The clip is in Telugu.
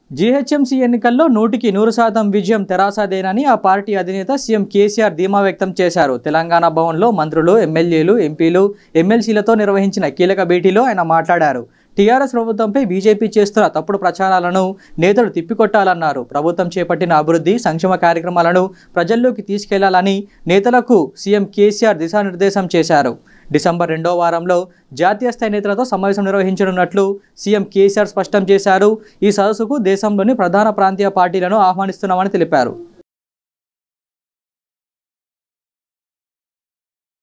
జీహెచ్ఎంసీ ఎన్నికల్లో నూటికి నూరు శాతం విజయం తెరాసదేనని ఆ పార్టీ అధినేత సీఎం కేసీఆర్ ధీమా వ్యక్తం చేశారు తెలంగాణ భవన్లో మంత్రులు ఎమ్మెల్యేలు ఎంపీలు ఎమ్మెల్సీలతో నిర్వహించిన కీలక భేటీలో ఆయన మాట్లాడారు టీఆర్ఎస్ ప్రభుత్వంపై బీజేపీ చేస్తున్న తప్పుడు ప్రచారాలను నేతలు తిప్పికొట్టాలన్నారు ప్రభుత్వం చేపట్టిన అభివృద్ధి సంక్షేమ కార్యక్రమాలను ప్రజల్లోకి తీసుకెళ్లాలని నేతలకు సీఎం కేసీఆర్ దిశానిర్దేశం చేశారు డిసెంబర్ రెండో వారంలో జాతీయ స్థాయి నేతలతో సమావేశం నిర్వహించనున్నట్లు సీఎం కేసీఆర్ స్పష్టం చేశారు ఈ సదస్సుకు దేశంలోని ప్రధాన ప్రాంతీయ పార్టీలను ఆహ్వానిస్తున్నామని తెలిపారు